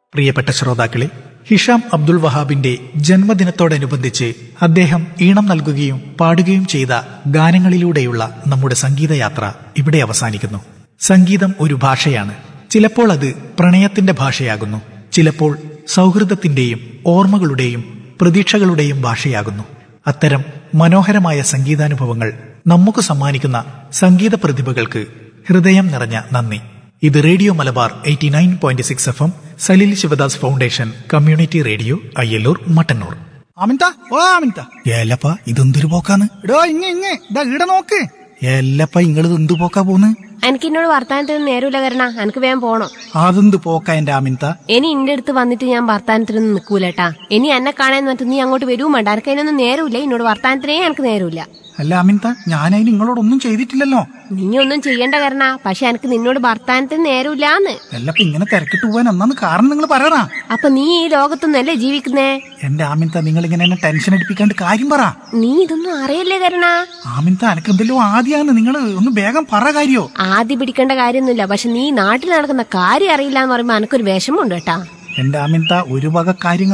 പ്രിയപ്പെട്ട ശ്രോതാക്കളെ ഹിഷാം അബ്ദുൾ വഹാബിന്റെ ജന്മദിനത്തോടനുബന്ധിച്ച് അദ്ദേഹം ഈണം നൽകുകയും പാടുകയും ചെയ്ത ഗാനങ്ങളിലൂടെയുള്ള നമ്മുടെ സംഗീതയാത്ര ഇവിടെ അവസാനിക്കുന്നു സംഗീതം ഒരു ഭാഷയാണ് ചിലപ്പോൾ അത് പ്രണയത്തിന്റെ ഭാഷയാകുന്നു ചിലപ്പോൾ സൗഹൃദത്തിന്റെയും ഓർമ്മകളുടെയും പ്രതീക്ഷകളുടെയും ഭാഷയാകുന്നു അത്തരം മനോഹരമായ സംഗീതാനുഭവങ്ങൾ നമുക്ക് സമ്മാനിക്കുന്ന സംഗീത പ്രതിഭകൾക്ക് ഹൃദയം നിറഞ്ഞ നന്ദി ഇത് radio Malabar eighty nine point six F M Saleel Sivadas foundation community radio Ayyallur Mattannur അമിൻത ഓ അമിൻത ഏലപ്പ ഇതെന്തൊരു പോക്കാന്ന് എടോ ഇങ്ങ ഇങ്ങ ഇതാ ഈട നോക്ക് ഏലപ്പ ഇങ്ങള് എന്ത് പോക്കാ പോന്ന് എനിക്ക് എന്നോട് വർത്താനത്തിന് നേരമില്ല കരണ എനിക്ക് വേഗം പോണം അതെന്ത് പോക്ക എന്റെ അമിൻത ഇനി ഇന്റെ അടുത്ത് വന്നിട്ട് ഞാൻ വർത്താനത്തിനൊന്നും നിൽക്കൂലട്ടാ ഇനി എന്നെ കാണാൻ വന്നിട്ട് നീ അങ്ങോട്ട് വരുവും വേണ്ട എനിക്ക് അതിനൊന്നും നേരമില്ല എന്നോട് വർത്താനത്തിനേ എനിക്ക് നേരമില്ല അല്ല അമിൻത ഞാനതിന് നിങ്ങളോടൊന്നും ചെയ്തിട്ടില്ലല്ലോ നീ ഒന്നും ചെയ്യണ്ട കരണ പക്ഷെ എനിക്ക് നിന്നോട് വർത്താനത്തിന് നേരമില്ലാന്ന് എല്ലപ്പ ഇങ്ങനെ തിരക്കിട്ട് പോവാൻ ഒന്നാന്ന് കാരണം നിങ്ങൾ പറയണ അപ്പൊ നീ ഈ ലോകത്തൊന്നല്ലേ ജീവിക്കുന്നേ എന്റെ ആമിൻത നിങ്ങൾ ഇങ്ങനെ എന്നെ ടെൻഷൻ അടിപ്പിക്കാണ്ട് കാര്യം പറ നീ ഇതൊന്നും അറിയില്ലേ കരണ ആമിൻത എനക്ക് എന്തെല്ലോ ആദ്യാന്ന് നിങ്ങൾ ഒന്ന് വേഗം പറ കാര്യോ ആദ്യം പിടിക്കേണ്ട കാര്യമൊന്നുമില്ല പക്ഷെ നീ നാട്ടിൽ നടക്കുന്ന കാര്യം അറിയില്ല എന്ന് പറയുമ്പോ എനിക്കൊരു വിഷമമുണ്ട് കേട്ടാ എന്റെ ആമിൻത ഒരു വക കാര്യങ്ങൾ